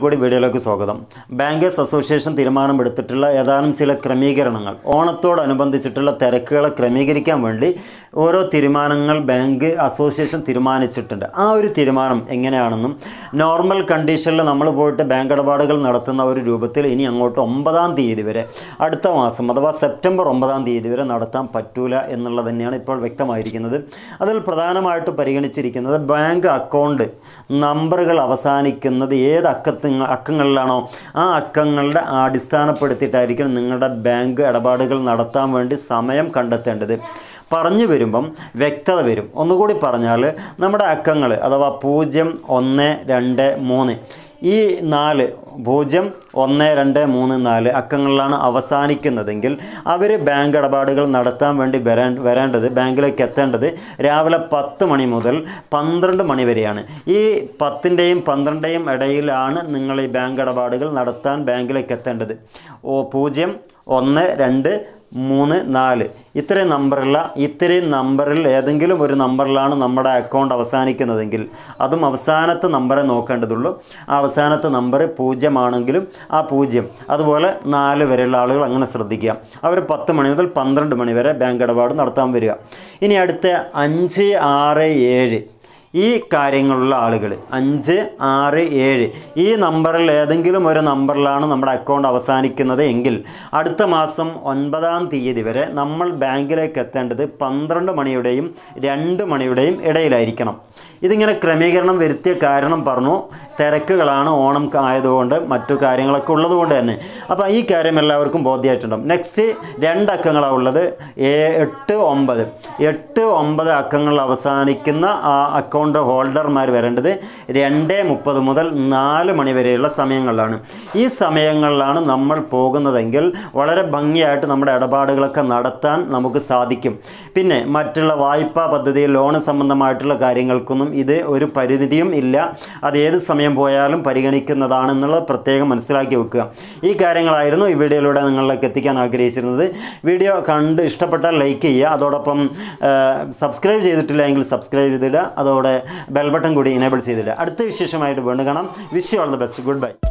കൂടി വീഡിയോയിലേക്ക് സ്വാഗതം ബാങ്കേഴ്സ് അസോസിയേഷൻ തീരുമാനമെടുത്തിട്ടുള്ള ഏതാനും ചില ക്രമീകരണങ്ങൾ ഓണത്തോടനുബന്ധിച്ചിട്ടുള്ള തിരക്കുകളെ ക്രമീകരിക്കാൻ വേണ്ടി ഓരോ തീരുമാനങ്ങൾ ബാങ്ക് അസോസിയേഷൻ തീരുമാനിച്ചിട്ടുണ്ട് ആ ഒരു തീരുമാനം എങ്ങനെയാണെന്നും നോർമൽ കണ്ടീഷനിൽ നമ്മൾ പോയിട്ട് ബാങ്ക് ഇടപാടുകൾ നടത്തുന്ന ഒരു രൂപത്തിൽ ഇനി അങ്ങോട്ട് ഒമ്പതാം തീയതി വരെ അടുത്ത മാസം അഥവാ സെപ്റ്റംബർ ഒമ്പതാം തീയതി വരെ നടത്താൻ പറ്റൂല എന്നുള്ളത് തന്നെയാണ് ഇപ്പോൾ വ്യക്തമായിരിക്കുന്നത് അതിൽ പ്രധാനമായിട്ട് പരിഗണിച്ചിരിക്കുന്നത് ബാങ്ക് അക്കൗണ്ട് നമ്പറുകൾ അവസാനിക്കുന്നത് ഏത് അക്കത്ത് അക്കങ്ങളിലാണോ ആ അക്കങ്ങളുടെ അടിസ്ഥാനപ്പെടുത്തിയിട്ടായിരിക്കും നിങ്ങളുടെ ബാങ്ക് ഇടപാടുകൾ നടത്താൻ വേണ്ടി സമയം കണ്ടെത്തേണ്ടത് പറഞ്ഞു വരുമ്പം വ്യക്തത വരും ഒന്നുകൂടി പറഞ്ഞാൽ നമ്മുടെ അക്കങ്ങൾ അഥവാ പൂജ്യം ഒന്ന് രണ്ട് മൂന്ന് ഈ നാല് പൂജ്യം ഒന്ന് രണ്ട് മൂന്ന് നാല് അക്കങ്ങളിലാണ് അവസാനിക്കുന്നതെങ്കിൽ അവർ ബാങ്ക് ഇടപാടുകൾ നടത്താൻ വേണ്ടി വരേ വരേണ്ടത് ബാങ്കിലേക്ക് എത്തേണ്ടത് രാവിലെ പത്ത് മണി മുതൽ പന്ത്രണ്ട് മണി വരെയാണ് ഈ പത്തിൻ്റെയും പന്ത്രണ്ടിൻ്റെയും ഇടയിലാണ് നിങ്ങൾ ഈ ബാങ്ക് ഇടപാടുകൾ നടത്താൻ ബാങ്കിലേക്ക് എത്തേണ്ടത് ഓ പൂജ്യം ഒന്ന് രണ്ട് മൂന്ന് നാല് ഇത്രയും നമ്പറുള്ള ഇത്രയും നമ്പറിൽ ഏതെങ്കിലും ഒരു നമ്പറിലാണ് നമ്മുടെ അക്കൗണ്ട് അവസാനിക്കുന്നതെങ്കിൽ അതും അവസാനത്തെ നമ്പറെ നോക്കേണ്ടതുള്ളൂ ആ അവസാനത്തെ നമ്പർ പൂജ്യമാണെങ്കിലും ആ പൂജ്യം അതുപോലെ നാല് വരെയുള്ള ആളുകൾ അങ്ങനെ ശ്രദ്ധിക്കുക അവർ പത്ത് മണി മുതൽ പന്ത്രണ്ട് മണി വരെ ബാങ്ക് ഇടപാട് നടത്താൻ വരിക ഇനി അടുത്ത അഞ്ച് ആറ് ഏഴ് ഈ കാര്യങ്ങളുള്ള ആളുകൾ അഞ്ച് ആറ് ഏഴ് ഈ നമ്പറിൽ ഏതെങ്കിലും ഒരു നമ്പറിലാണ് നമ്മുടെ അക്കൗണ്ട് അവസാനിക്കുന്നത് എങ്കിൽ അടുത്ത മാസം ഒൻപതാം തീയതി വരെ നമ്മൾ ബാങ്കിലേക്ക് എത്തേണ്ടത് പന്ത്രണ്ട് മണിയുടെയും രണ്ട് മണിയുടെയും ഇടയിലായിരിക്കണം ഇതിങ്ങനെ ക്രമീകരണം വരുത്തിയ കാരണം പറഞ്ഞു തിരക്കുകളാണ് ഓണം ആയതുകൊണ്ട് മറ്റു കാര്യങ്ങളൊക്കെ ഉള്ളതുകൊണ്ട് തന്നെ അപ്പോൾ ഈ കാര്യം എല്ലാവർക്കും ബോധ്യമായിട്ടുണ്ടാവും നെക്സ്റ്റ് രണ്ട് അക്കങ്ങളാണ് ഉള്ളത് ഏ- എട്ട് ഒമ്പത് എട്ട് ഒമ്പത് അക്കങ്ങൾ അവസാനിക്കുന്ന ആ അക്കൗണ്ട് ഹോൾഡർമാർ വരേണ്ടത് രണ്ട് മുപ്പത് മുതൽ നാല് മണി വരെയുള്ള സമയങ്ങളിലാണ് ഈ സമയങ്ങളിലാണ് നമ്മൾ പോകുന്നതെങ്കിൽ വളരെ ഭംഗിയായിട്ട് നമ്മുടെ ഇടപാടുകളൊക്കെ നടത്താൻ നമുക്ക് സാധിക്കും പിന്നെ മറ്റുള്ള വായ്പാ പദ്ധതി ലോൺ സംബന്ധമായിട്ടുള്ള കാര്യങ്ങൾക്കൊന്നും ഇത് ഒരു പരിമിതിയും ഇല്ല അത് ഏത് സമയം പോയാലും പരിഗണിക്കുന്നതാണെന്നുള്ളത് പ്രത്യേകം മനസ്സിലാക്കി വെക്കുക ഈ കാര്യങ്ങളായിരുന്നു ഈ വീഡിയോയിലൂടെ നിങ്ങളിലേക്ക് എത്തിക്കാൻ ആഗ്രഹിച്ചിരുന്നത് വീഡിയോ കണ്ട് ഇഷ്ടപ്പെട്ടാൽ ലൈക്ക് ചെയ്യുക അതോടൊപ്പം സബ്സ്ക്രൈബ് ചെയ്തിട്ടില്ല എങ്കിൽ സബ്സ്ക്രൈബ് ചെയ്തിടുക അതോടെ ബെൽ ബട്ടൺ കൂടി ഇനേബിൾ ചെയ്തിടുക അടുത്ത വിശേഷമായിട്ട് വീണ്ടും കാണാം wish you all the best good bye